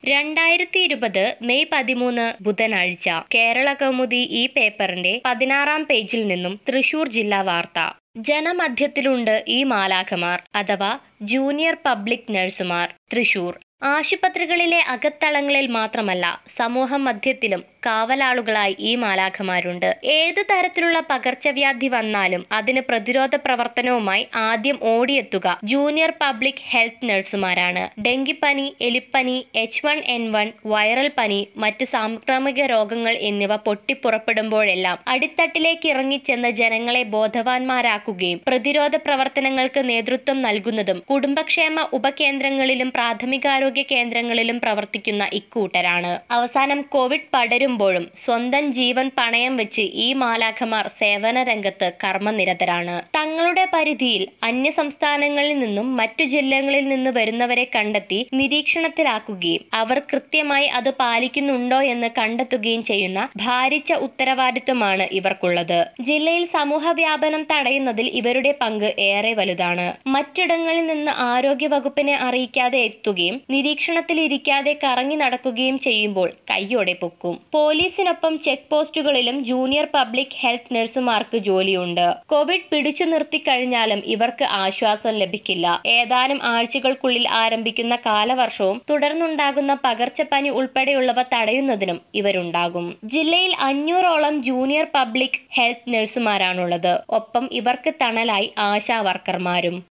രണ്ടായിരത്തി ഇരുപത് മെയ് പതിമൂന്ന് ബുധനാഴ്ച കേരള കൗമുദി ഈ പേപ്പറിന്റെ പതിനാറാം പേജിൽ നിന്നും തൃശൂർ ജില്ലാ വാർത്ത ജനമധ്യത്തിലുണ്ട് ഈ മാലാഖമാർ അഥവാ ജൂനിയർ പബ്ലിക് നഴ്സുമാർ തൃശൂർ ആശുപത്രികളിലെ അകത്തളങ്ങളിൽ മാത്രമല്ല സമൂഹ മധ്യത്തിലും കാവലാളുകളായി ഈ മാലാഖമാരുണ്ട് ഏത് തരത്തിലുള്ള പകർച്ചവ്യാധി വന്നാലും അതിന് പ്രതിരോധ പ്രവർത്തനവുമായി ആദ്യം ഓടിയെത്തുക ജൂനിയർ പബ്ലിക് ഹെൽത്ത് നഴ്സുമാരാണ് ഡെങ്കിപ്പനി എലിപ്പനി H one N one viral പനി മറ്റ് സാംക്രമിക രോഗങ്ങൾ എന്നിവ പൊട്ടിപ്പുറപ്പെടുമ്പോഴെല്ലാം അടിത്തട്ടിലേക്ക് ഇറങ്ങിച്ചെന്ന് ജനങ്ങളെ ബോധവാന്മാരാക്കുകയും പ്രതിരോധ പ്രവർത്തനങ്ങൾക്ക് നേതൃത്വം നൽകുന്നതും കുടുംബക്ഷേമ ഉപകേന്ദ്രങ്ങളിലും പ്രാഥമികാരോഗ്യ കേന്ദ്രങ്ങളിലും പ്രവർത്തിക്കുന്ന ഇക്കൂട്ടരാണ് അവസാനം കോവിഡ് പടരുമ്പോഴും സ്വന്തം ജീവൻ പണയം വെച്ച് ഈ മാലാഖമാർ സേവന രംഗത്ത് കർമ്മനിരതരാണ് തങ്ങളുടെ പരിധിയിൽ അന്യ സംസ്ഥാനങ്ങളിൽ നിന്നും മറ്റു ജില്ലകളിൽ നിന്ന് വരുന്നവരെ കണ്ടെത്തി നിരീക്ഷണത്തിലാക്കുകയും അവർ കൃത്യമായി അത് പാലിക്കുന്നുണ്ടോ എന്ന് കണ്ടെത്തുകയും ചെയ്യുന്ന ഭാരിച്ച ഉത്തരവാദിത്വമാണ് ഇവർക്കുള്ളത് ജില്ലയിൽ സമൂഹ വ്യാപനം തടയുന്നതിൽ ഇവരുടെ പങ്ക് ഏറെ വലുതാണ് മറ്റിടങ്ങളിൽ നിന്ന് ആരോഗ്യ വകുപ്പിനെ അറിയിക്കാതെ എത്തുകയും നിരീക്ഷണത്തിലിരിക്കാതെ കറങ്ങി നടക്കുകയും ചെയ്യുമ്പോൾ കയ്യോടെ പൊക്കും പോലീസിനൊപ്പം ചെക്ക് പോസ്റ്റുകളിലും ജൂനിയർ പബ്ലിക് ഹെൽത്ത് നഴ്സുമാർക്ക് ജോലിയുണ്ട് കോവിഡ് പിടിച്ചു നിർത്തിക്കഴിഞ്ഞാലും ഇവർക്ക് ആശ്വാസം ലഭിക്കില്ല ഏതാനും ആഴ്ചകൾക്കുള്ളിൽ ആരംഭിക്കുന്ന കാലവർഷവും തുടർന്നുണ്ടാകുന്ന പകർച്ചപ്പനി ഉൾപ്പെടെയുള്ളവ തടയുന്നതിനും ഇവരുണ്ടാകും ജില്ലയിൽ അഞ്ഞൂറോളം ജൂനിയർ പബ്ലിക് ഹെൽത്ത് നഴ്സുമാരാണുള്ളത് ഒപ്പം ഇവർക്ക് തണലായി ആശാ വർക്കർമാരും